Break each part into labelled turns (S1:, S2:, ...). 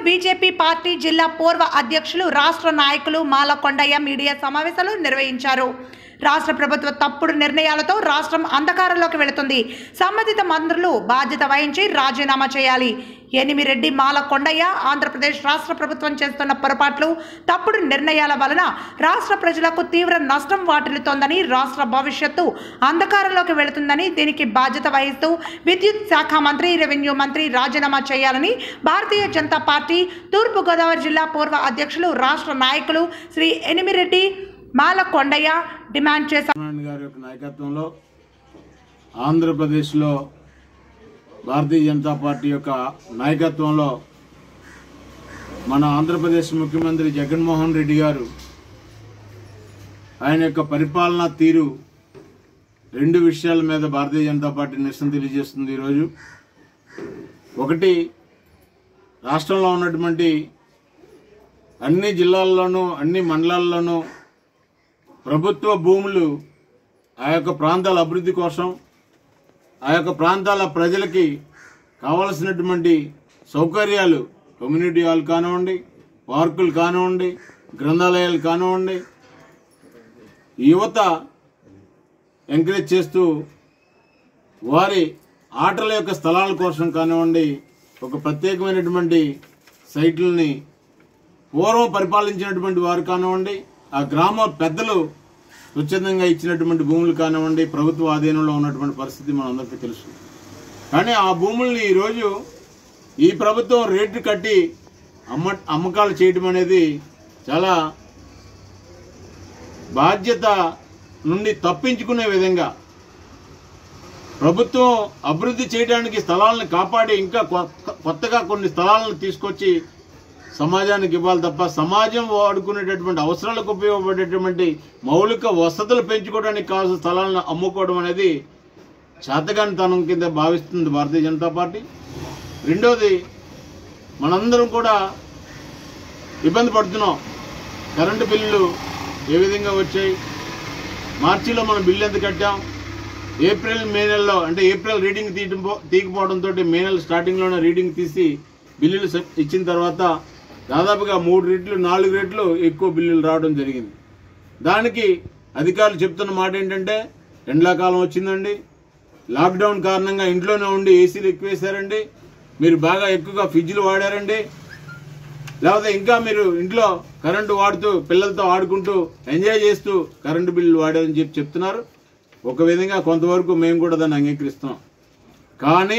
S1: BJP party జిల్లా పూర్వ అధ్యక్షులు రాష్ట్ర నాయకులు మాల కొండయ్య మీడియా సమావేశాలు నిర్వహించారు రాష్ట్ర ప్రభుత్వ తప్పుడు నిర్ణయాలతో రాష్ట్రం అంధకారంలోకి వెళుతుంది సంబంధిత మంత్రులు బాధ్యత వహించి రాజీనామా చేయాలి ఎనిమిరెడ్డి మాల కొండయ్య ఆంధ్రప్రదేశ్ రాష్ట్ర ప్రభుత్వం చేస్తున్న పొరపాట్లు తప్పుడు నిర్ణయాల వలన రాష్ట్ర ప్రజలకు తీవ్ర నష్టం వాటిల్లుతోందని రాష్ట్ర భవిష్యత్తు అంధకారంలోకి వెళుతుందని దీనికి బాధ్యత వహిస్తూ విద్యుత్ శాఖ మంత్రి రెవెన్యూ మంత్రి రాజీనామా చేయాలని భారతీయ జనతా పార్టీ తూర్పుగోదావరి జిల్లా పూర్వ అధ్యక్షులు రాష్ట్ర నాయకులు శ్రీ ఎనిమిరెడ్డి మాల కొండయ్య డిమాండ్ చేశారు
S2: నారాయణ గారి యొక్క నాయకత్వంలో ఆంధ్రప్రదేశ్లో భారతీయ జనతా పార్టీ యొక్క నాయకత్వంలో మన ఆంధ్రప్రదేశ్ ముఖ్యమంత్రి జగన్మోహన్ రెడ్డి గారు ఆయన యొక్క పరిపాలనా తీరు రెండు విషయాల మీద భారతీయ జనతా పార్టీ నిరసన తెలియజేస్తుంది ఈరోజు ఒకటి రాష్ట్రంలో ఉన్నటువంటి అన్ని జిల్లాల్లోనూ అన్ని మండలాల్లోనూ ప్రభుత్వ భూములు ఆ యొక్క ప్రాంతాల అభివృద్ధి కోసం ఆ యొక్క ప్రాంతాల ప్రజలకి కావలసినటువంటి సౌకర్యాలు కమ్యూనిటీ హాల్ కానివ్వండి పార్కులు కానివ్వండి గ్రంథాలయాలు కానివ్వండి యువత ఎంకరేజ్ చేస్తూ వారి ఆటల యొక్క స్థలాల కోసం కానివ్వండి ఒక ప్రత్యేకమైనటువంటి సైట్లని పూర్వం పరిపాలించినటువంటి వారు కానివ్వండి ఆ గ్రామ పెద్దలు స్వచ్ఛందంగా ఇచ్చినటువంటి భూములు కానివ్వండి ప్రభుత్వ ఆధీనంలో ఉన్నటువంటి పరిస్థితి మనందరికీ తెలుసు కానీ ఆ భూముల్ని ఈరోజు ఈ ప్రభుత్వం రేట్లు కట్టి అమ్మ అమ్మకాలు చేయడం అనేది చాలా బాధ్యత నుండి తప్పించుకునే విధంగా ప్రభుత్వం అభివృద్ధి చేయడానికి స్థలాలను కాపాడి ఇంకా కొత్త- కొత్తగా కొన్ని స్థలాలను తీసుకొచ్చి సమాజానికి ఇవ్వాలి తప్ప సమాజం వాడుకునేటటువంటి అవసరాలకు ఉపయోగపడేటువంటి మౌలిక వసతులు పెంచుకోవడానికి కావాల్సిన స్థలాలను అమ్ముకోవడం అనేది చేతగానితనం కింద భావిస్తుంది భారతీయ జనతా పార్టీ రెండోది మనందరం కూడా ఇబ్బంది పడుతున్నాం కరెంటు బిల్లులు ఏ విధంగా వచ్చాయి మార్చిలో మనం బిల్లు ఎంత కట్టాం ఏప్రిల్ మే నెలలో అంటే ఏప్రిల్ రీడింగ్ తీయడం పో- తీయకపోవడంతో మే నెల స్టార్టింగ్లోనే రీడింగ్ తీసి బిల్లులు సె- ఇచ్చిన తర్వాత దాదాపుగా మూడు రెట్లు నాలుగు రెట్లు ఎక్కువ బిల్లులు రావడం జరిగింది దానికి అధికారులు చెప్తున్న మాట ఏంటంటే ఎండాకాలం వచ్చిందండి లాక్డౌన్ కారణంగా ఇంట్లోనే ఉండి ఏసీలు ఎక్కువ వేశారండి మీరు బాగా ఎక్కువగా ఫ్రిడ్జ్లు వాడారండి లేకపోతే ఇంకా మీరు ఇంట్లో కరెంటు వాడుతూ పిల్లలతో ఆడుకుంటూ ఎంజాయ్ చేస్తూ కరెంటు బిల్లు వాడారని చెప్పి చెప్తున్నారు ఒక విధంగా కొంతవరకు మేము కూడా దాన్ని అంగీకరిస్తున్నాం కానీ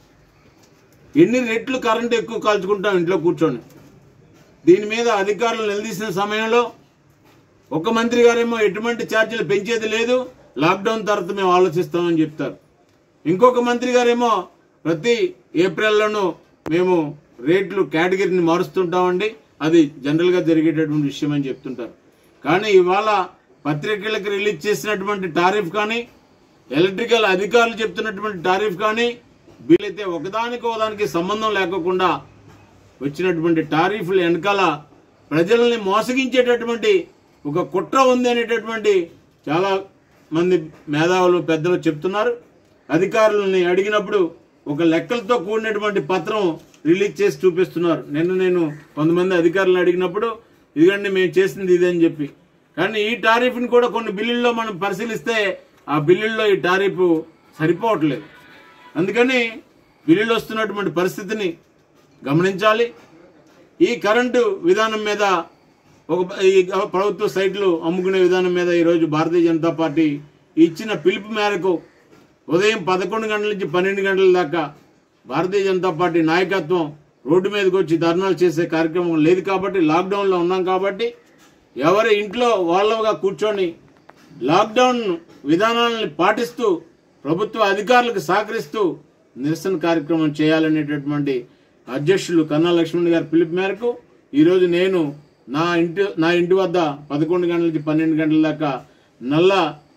S2: ఎన్ని రెట్లు కరెంటు ఎక్కువ కాల్చుకుంటాం ఇంట్లో కూర్చొని దీని మీద అధికారులు నిలదీసిన సమయంలో ఒక మంత్రి గారేమో ఎటువంటి ఛార్జీలు పెంచేది లేదు లాక్డౌన్ తర్వాత మేము ఆలోచిస్తామని చెప్తారు ఇంకొక మంత్రి గారేమో ప్రతి ఏప్రిల్లోనూ మేము రేట్లు కేటగిరీని మారుస్తుంటామండి అది జనరల్గా జరిగేటటువంటి విషయం అని చెప్తుంటారు కానీ ఇవాళ పత్రికలకు రిలీజ్ చేసినటువంటి టారిఫ్ కానీ ఎలక్ట్రికల్ అధికారులు చెప్తున్నటువంటి టారిఫ్ కానీ వీలైతే ఒకదానికి ఒకదానికి సంబంధం లేకోకుండా వచ్చినటువంటి టారిఫ్లు వెనకాల ప్రజల్ని మోసగించేటటువంటి ఒక కుట్ర ఉంది అనేటటువంటి చాలా మంది మేధావులు పెద్దలు చెప్తున్నారు అధికారులని అడిగినప్పుడు ఒక లెక్కలతో కూడినటువంటి పత్రం రిలీజ్ చేసి చూపిస్తున్నారు నిన్న నేను కొంతమంది అధికారులను అడిగినప్పుడు ఇదిగండి మేము చేసింది ఇదే అని చెప్పి కానీ ఈ టారిఫ్ని కూడా కొన్ని బిల్లుల్లో మనం పరిశీలిస్తే ఆ బిల్లుల్లో ఈ టారిఫ్ సరిపోవట్లేదు అందుకని బిల్లులు వస్తున్నటువంటి పరిస్థితిని గమనించాలి ఈ కరెంటు విధానం మీద ఒక ఈ ప్రభుత్వ సైట్లు అమ్ముకునే విధానం మీద ఈరోజు భారతీయ జనతా పార్టీ ఇచ్చిన పిలుపు మేరకు ఉదయం పదకొండు గంటల నుంచి పన్నెండు గంటల దాకా భారతీయ జనతా పార్టీ నాయకత్వం రోడ్డు మీదకి వచ్చి ధర్నాలు చేసే కార్యక్రమం లేదు కాబట్టి లాక్డౌన్లో ఉన్నాం కాబట్టి ఎవరి ఇంట్లో వాళ్ళగా కూర్చొని లాక్డౌన్ విధానాలను పాటిస్తూ ప్రభుత్వ అధికారులకు సహకరిస్తూ నిరసన కార్యక్రమం చేయాలనేటటువంటి అధ్యక్షులు కన్నా లక్ష్మణ్ గారి పిలుపు మేరకు ఈరోజు నేను నా ఇంటి నా ఇంటి వద్ద పదకొండు గంటల నుంచి పన్నెండు గంటల దాకా నల్ల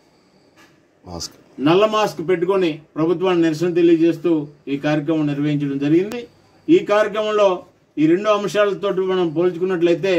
S3: మాస్క్
S2: నల్ల మాస్క్ పెట్టుకొని ప్రభుత్వాన్ని నిరసన తెలియజేస్తూ ఈ కార్యక్రమం నిర్వహించడం జరిగింది ఈ కార్యక్రమంలో ఈ రెండు అంశాలతో మనం పోల్చుకున్నట్లయితే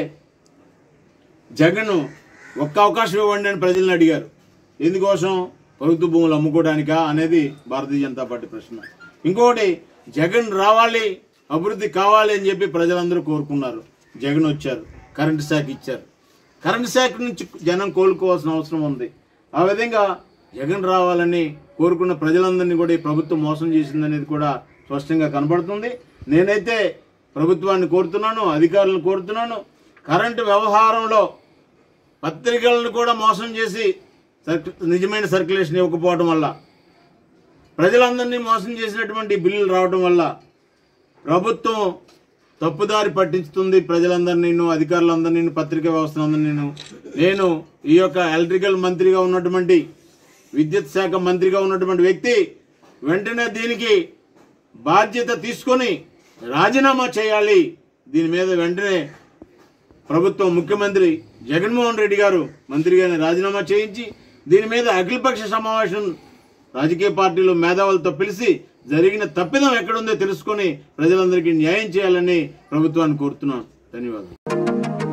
S2: జగన్ ఒక్క అవకాశం ఇవ్వండి అని ప్రజలను అడిగారు ఎందుకోసం ప్రభుత్వ భూములు అమ్ముకోవడానికా అనేది భారతీయ జనతా పార్టీ ప్రశ్న ఇంకొకటి జగన్ రావాలి అభివృద్ధి కావాలి అని చెప్పి ప్రజలందరూ కోరుకున్నారు జగన్ వచ్చారు కరెంటు శాఖ ఇచ్చారు కరెంటు శాఖ నుంచి జనం కోలుకోవాల్సిన అవసరం ఉంది ఆ విధంగా జగన్ రావాలని కోరుకున్న ప్రజలందరినీ కూడా ఈ ప్రభుత్వం మోసం చేసిందనేది కూడా స్పష్టంగా కనబడుతుంది నేనైతే ప్రభుత్వాన్ని కోరుతున్నాను అధికారులను కోరుతున్నాను కరెంటు వ్యవహారంలో పత్రికలను కూడా మోసం చేసి సర్క్- నిజమైన సర్క్యులేషన్ ఇవ్వకపోవడం వల్ల ప్రజలందరినీ మోసం చేసినటువంటి బిల్లులు రావడం వల్ల ప్రభుత్వం తప్పుదారి పట్టించుతుంది ప్రజలందరినీ అధికారులందరినీ పత్రికా వ్యవస్థలందరినీ నేను ఈ యొక్క ఎలక్ట్రికల్ మంత్రిగా ఉన్నటువంటి విద్యుత్ శాఖ మంత్రిగా ఉన్నటువంటి వ్యక్తి వెంటనే దీనికి బాధ్యత తీసుకొని రాజీనామా చేయాలి దీని మీద వెంటనే ప్రభుత్వం ముఖ్యమంత్రి జగన్మోహన్ రెడ్డి గారు మంత్రిగారిని రాజీనామా చేయించి దీని మీద అఖిలపక్ష సమావేశం రాజకీయ పార్టీలు మేధావులతో పిలిచి జరిగిన తప్పిదం ఎక్కడుందో తెలుసుకొని ప్రజలందరికీ న్యాయం చేయాలని ప్రభుత్వాన్ని కోరుతున్నాను ధన్యవాదాలు